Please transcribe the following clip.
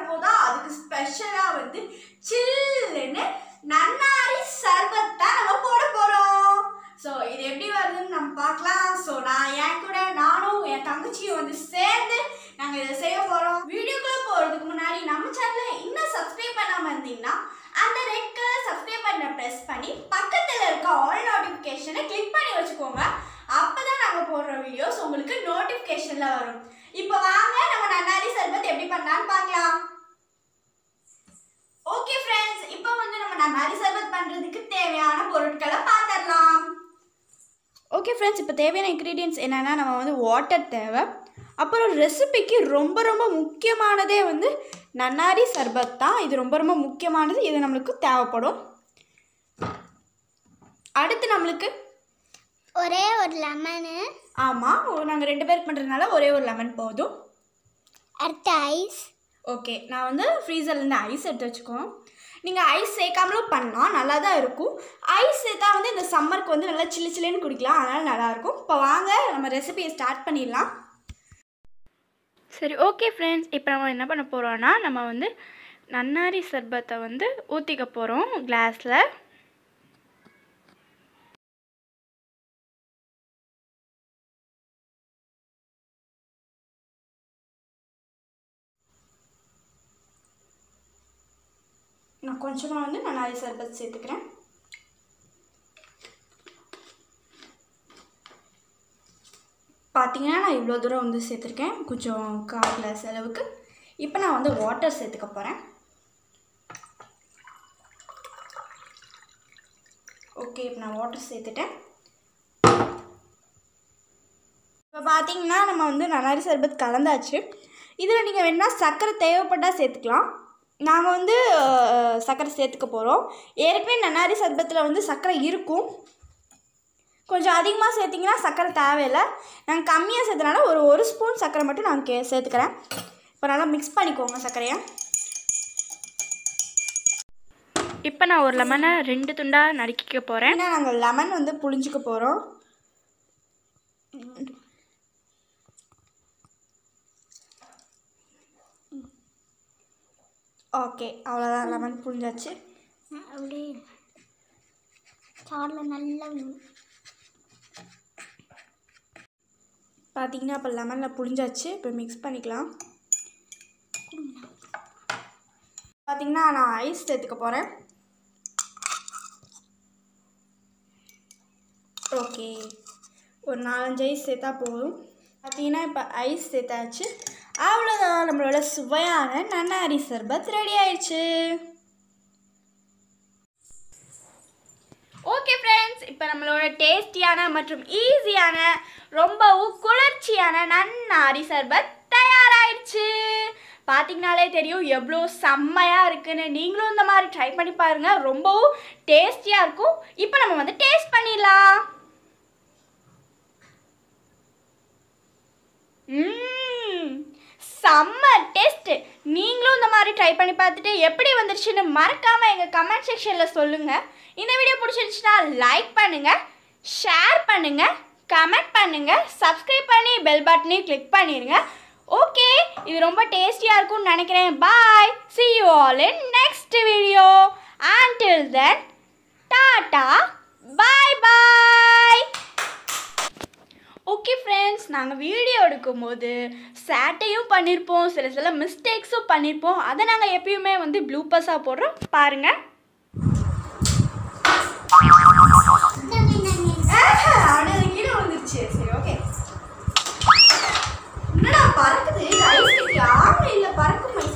வரப்போதா அதுக்கு ஸ்பெஷலாக வந்து சில்லுன்னு நன்னாரி சர்பத் தான் நம்ம போட போகிறோம் ஸோ இது எப்படி வருதுன்னு நம்ம பார்க்கலாம் ஸோ நான் என் கூட நானும் என் தங்கச்சியும் வந்து சேர்ந்து நாங்கள் இதை செய்ய போகிறோம் வீடியோக்குள்ளே போகிறதுக்கு முன்னாடி நம்ம சேனலை இன்னும் சப்ஸ்கிரைப் பண்ணாமல் இருந்தீங்கன்னா அந்த ரெட் கலர் சப்ஸ்கிரைப் பண்ண ப்ரெஸ் பண்ணி பக்கத்தில் இருக்க ஆல் நோட்டிஃபிகேஷனை கிளிக் பண்ணி வச்சுக்கோங்க அப்போ தான் நாங்கள் போடுற வீடியோஸ் உங்களுக்கு நோட்டிஃபிகேஷனில் வரும் இப்போ வாங்க நம்ம நன்னாரி சர்பத் எப்படி பண்ணலான்னு பார்க்கலாம் ஓகே ஃப்ரெண்ட்ஸ் இப்போ வந்து நம்ம நன்னாரி சர்பத் பண்ணுறதுக்கு தேவையான பொருட்களை பார்த்துடலாம் ஓகே ஃப்ரெண்ட்ஸ் இப்போ தேவையான இன்க்ரீடியன்ஸ் என்னென்னா நம்ம வந்து வாட்டர் தேவை அப்புறம் ரெசிபிக்கு ரொம்ப ரொம்ப முக்கியமானதே வந்து நன்னாரி சர்பத் தான் இது ரொம்ப ரொம்ப முக்கியமானது இது நம்மளுக்கு தேவைப்படும் அடுத்து நம்மளுக்கு ஒரே ஒரு லெமனு ஆமாம் நாங்கள் ரெண்டு பேருக்கு பண்ணுறதுனால ஒரே ஒரு லெமன் போதும் அடுத்து ஐஸ் ஓகே நான் வந்து ஃப்ரீசர்லேருந்து ஐஸ் எடுத்து வச்சுக்கோம் நீங்கள் ஐஸ் சேர்க்காமலும் பண்ணலாம் நல்லா தான் இருக்கும் ஐஸ் சேர்த்தா வந்து இந்த சம்மருக்கு வந்து நல்லா சில்லு சில்லுன்னு குடிக்கலாம் அதனால் நல்லாயிருக்கும் இப்போ வாங்க நம்ம ரெசிபியை ஸ்டார்ட் பண்ணிடலாம் சரி ஓகே ஃப்ரெண்ட்ஸ் இப்போ நம்ம என்ன பண்ண போகிறோன்னா நம்ம வந்து நன்னாரி சர்பத்தை வந்து ஊற்றிக்க போகிறோம் கிளாஸில் நான் கொஞ்சமாக வந்து நான் நாரி சர்பத் சேர்த்துக்கிறேன் பார்த்தீங்கன்னா நான் இவ்வளோ தூரம் வந்து சேர்த்துருக்கேன் கொஞ்சம் கால் கிளாஸ் அளவுக்கு இப்போ நான் வந்து வாட்டர் சேர்த்துக்க போகிறேன் ஓகே இப்போ நான் வாட்டர் சேர்த்துட்டேன் இப்போ பார்த்தீங்கன்னா நம்ம வந்து நன்னாரி சர்பத் கலந்தாச்சு இதில் நீங்கள் வேணால் சர்க்கரை தேவைப்பட்டால் சேர்த்துக்கலாம் நாங்கள் வந்து அஹ், சர்க்கரை சேர்த்துக்க போகிறோம் ஏற்கனவே நன்னாரி சர்பத்தில் வந்து சர்க்கரை இருக்கும் கொஞ்சம் அதிகமாக சேர்த்திங்கன்னா சர்க்கரை தேவையில்லை நாங்கள் கம்மியாக சேர்த்தனால ஒரு ஒரு ஸ்பூன் சர்க்கரை மட்டும் நான் கே சேர்த்துக்கிறேன் இப்போ நல்லா மிக்ஸ் பண்ணிக்கோங்க சர்க்கரையை இப்போ நான் ஒரு லெமனை ரெண்டு துண்டாக நறுக்கிக்க போகிறேன் ஏன்னா நாங்கள் லெமன் வந்து புளிஞ்சுக்க போகிறோம் ஓகே அவ்வளோதான் லெமன் புளிஞ்சாச்சு அப்படியே சாரில் நல்லா விழும். பார்த்தீங்கன்னா இப்போ லெமனில் புளிஞ்சாச்சு இப்போ மிக்ஸ் பண்ணிக்கலாம் பார்த்தீங்கன்னா நான் ஐஸ் சேர்த்துக்க போகிறேன் ஓகே ஒரு நாலஞ்சு ஐஸ் சேர்த்தா போதும் பார்த்தீங்கன்னா இப்போ ஐஸ் சேர்த்தாச்சு அவ்வளோதான் நம்மளோட சுவையான நன்னாரி சர்பத் ரெடி ஆயிடுச்சு ஓகே ஃப்ரெண்ட்ஸ் இப்போ நம்மளோட டேஸ்டியான மற்றும் ஈஸியான ரொம்பவும் குளிர்ச்சியான நன்னாரி சர்பத் தயாராகிடுச்சு பார்த்தீங்கனாலே தெரியும் எவ்வளோ செம்மையாக இருக்குன்னு நீங்களும் இந்த மாதிரி ட்ரை பண்ணி பாருங்கள் ரொம்பவும் டேஸ்டியாக இருக்கும் இப்போ நம்ம வந்து டேஸ்ட் பண்ணிடலாம் ம்ம். செம்ம டேஸ்ட்டு நீங்களும் இந்த மாதிரி ட்ரை பண்ணி பார்த்துட்டு எப்படி வந்துருச்சுன்னு மறக்காமல் எங்கள் கமெண்ட் செக்ஷனில் சொல்லுங்கள் இந்த வீடியோ பிடிச்சிருச்சுன்னா லைக் பண்ணுங்கள் ஷேர் பண்ணுங்கள் கமெண்ட் பண்ணுங்கள் சப்ஸ்கிரைப் பண்ணி பெல் பட்டனையும் கிளிக் பண்ணிடுங்க ஓகே இது ரொம்ப டேஸ்டியாக இருக்கும்னு நினைக்கிறேன் bye see you all in next video until then டாட்டா பாய் பாய் ஓகே ஃப்ரெண்ட்ஸ் நாங்கள் வீடியோ எடுக்கும்போது சேட்டையும் பண்ணியிருப்போம் சில சில மிஸ்டேக்ஸும் பண்ணியிருப்போம் அதை நாங்கள் எப்பயுமே வந்து ப்ளூப்பர்ஸாக போடுறோம் பாருங்கள் அப்படியே கீழே விழுந்துருச்சு சரி ஓகே என்னடா பறக்குது ஐஸ் கட்டி ஆறு இல்லை பறக்கும்